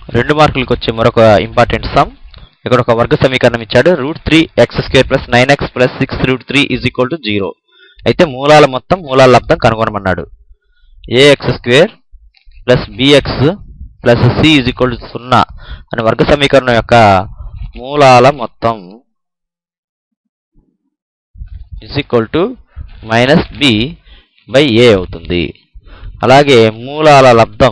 రెండు మార్కులకు వచ్చే మరొక ఇంపార్టెంట్ సమ్ ఇక్కడ ఒక వర్గ సమీకరణం ఇచ్చాడు root three x square plus nine x plus six root three is equal to zero అయితే మూలాల మొత్తం మూలాల లబ్దం కనుగొనమన్నాడు a x square plus b x plus c is equal to సున్నా అనే వర్గ సమీకరణం యొక్క మూలాల మొత్తం is equal to minus b by a అవుతుంది అలాగే మూలాల లబ్దం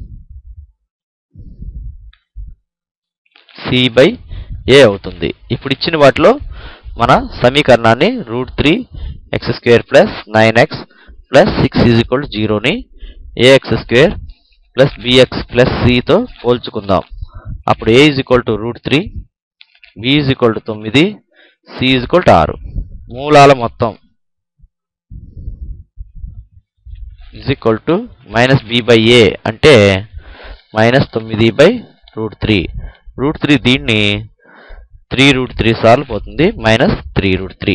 సి బై ఏ అవుతుంది ఇప్పుడు ఇచ్చిన వాటిలో మన సమీకరణాన్ని root three x square plus nine x plus six is equal to జీరోని a x square plus b x plus సితో పోల్చుకుందాం అప్పుడు a is equal to root three b is equal to తొమ్మిది సి ఈజ్ ఈక్వల్ టు ఆరు మూలాల మొత్తం is equal to minus b by a అంటే minus తొమ్మిది by root three root three దీన్ని త్రీ రూట్ త్రీ సార్లు పోతుంది మైనస్ త్రీ రూట్ త్రీ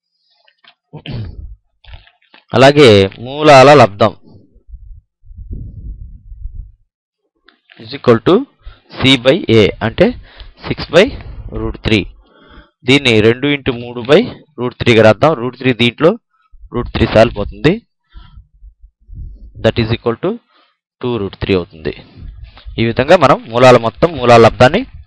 అలాగే మూలాల లబ్దం is equal to c by a అంటే సిక్స్ బై రూట్ త్రీ దీన్ని రెండు ఇంటూ మూడు బై రూట్ త్రీగా రాద్దాం రూట్ త్రీ దీంట్లో రూట్ త్రీ సార్లు పోతుంది that is equal to two root three అవుతుంది ఈ విధంగా మనం మూలాల మొత్తం మూలాల లబ్దాన్ని